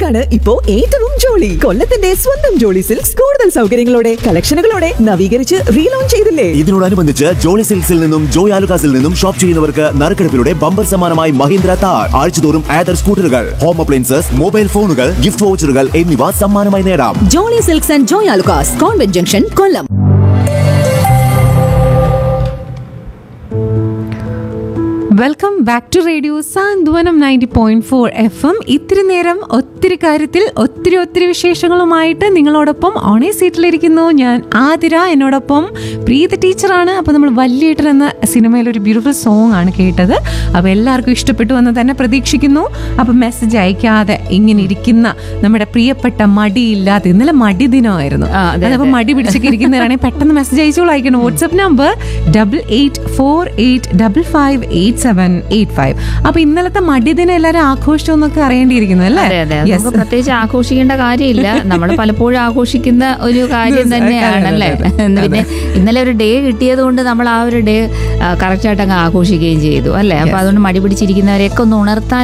സിൽക്സിലാണ് ഇപ്പോ ഏറ്റവും ജോളി കൊല്ലത്തിന്റെ സ്വന്തം ജോളി സിൽക്സ് കൂടുതൽ സൗകര്യങ്ങളോടെ കളക്ഷനുകളോടെ നവീകരിച്ച് റീലോഞ്ച് ചെയ്തില്ലേ ഇതിനോടനുബന്ധിച്ച് ജോളി സിൽക്സിൽ നിന്നും ജോയ് ആലുകാസിൽ നിന്നും ഷോപ്പ് ചെയ്യുന്നവർക്ക് നറുക്കെടുപ്പിലൂടെ ബമ്പർ സമ്മാനമായി മഹീന്ദ്ര താർ ആഴ്ചതോറും ആദർ സ്കൂട്ടറുകൾ ഹോം അപ്ലയൻസസ് മൊബൈൽ ഫോണുകൾ ഗിഫ്റ്റ് വൗച്ചറുകൾ എന്നിവ സമ്മാനമായി നേടാം Jolly Silks and Joy Alukkas convent junction Kollam welcome back to radio Santhwanam ninety point four F M ഇത്തിരി നേരം ഒത്തിരി കാര്യത്തിൽ ഒത്തിരി ഒത്തിരി വിശേഷങ്ങളുമായിട്ട് നിങ്ങളോടൊപ്പം ഓണേ സീറ്റിലിരിക്കുന്നു ഞാൻ ആതിര എന്നോടൊപ്പം പ്രീത ടീച്ചറാണ് അപ്പോൾ നമ്മൾ വല്യേട്ടൻ എന്ന സിനിമയിൽ ഒരു ബ്യൂട്ടിഫുൾ സോങ് ആണ് കേട്ടത് അപ്പോൾ എല്ലാവർക്കും ഇഷ്ടപ്പെട്ടു എന്ന് തന്നെ പ്രതീക്ഷിക്കുന്നു അപ്പോൾ മെസ്സേജ് അയക്കാതെ ഇങ്ങനെ ഇരിക്കുന്ന നമ്മുടെ പ്രിയപ്പെട്ട മടിയില്ലാതെ ഇന്നലെ മടി ദിനമായിരുന്നു ആ, അതെ, അതപ്പോൾ മടി പിടിച്ചൊക്കെ ഇരിക്കുന്നവരാണെങ്കിൽ പെട്ടെന്ന് മെസ്സേജ് അയച്ചോളൂ അയക്കണം WhatsApp number double eight four eight double five eight seven eight five അപ്പൊ ഇന്നലത്തെ മടി ദിനം എല്ലാവരും ആഘോഷിച്ചു എന്നൊക്കെ അറിയേണ്ടിയിരിക്കുന്നു അല്ലേ അതെ അതെ Yes. നമുക്ക് പ്രത്യേകിച്ച് ആഘോഷിക്കേണ്ട കാര്യമില്ല നമ്മൾ പലപ്പോഴും ആഘോഷിക്കുന്ന ഒരു കാര്യം ദിവസം, തന്നെയാണ് അല്ലേ അതെ, അതെ, അതെ. പിന്നെ ഇന്നലെ ഒരു ഡേ കിട്ടിയത് കൊണ്ട് നമ്മൾ ആ ഒരു ഡേ കറക്റ്റ് ആയിട്ട് അങ്ങ് ആഘോഷിക്കുകയും ചെയ്തു അല്ലേ അപ്പൊ അതുകൊണ്ട് മടി പിടിച്ചിരിക്കുന്നവരെയൊക്കെ ഒന്ന് ഉണർത്താൻ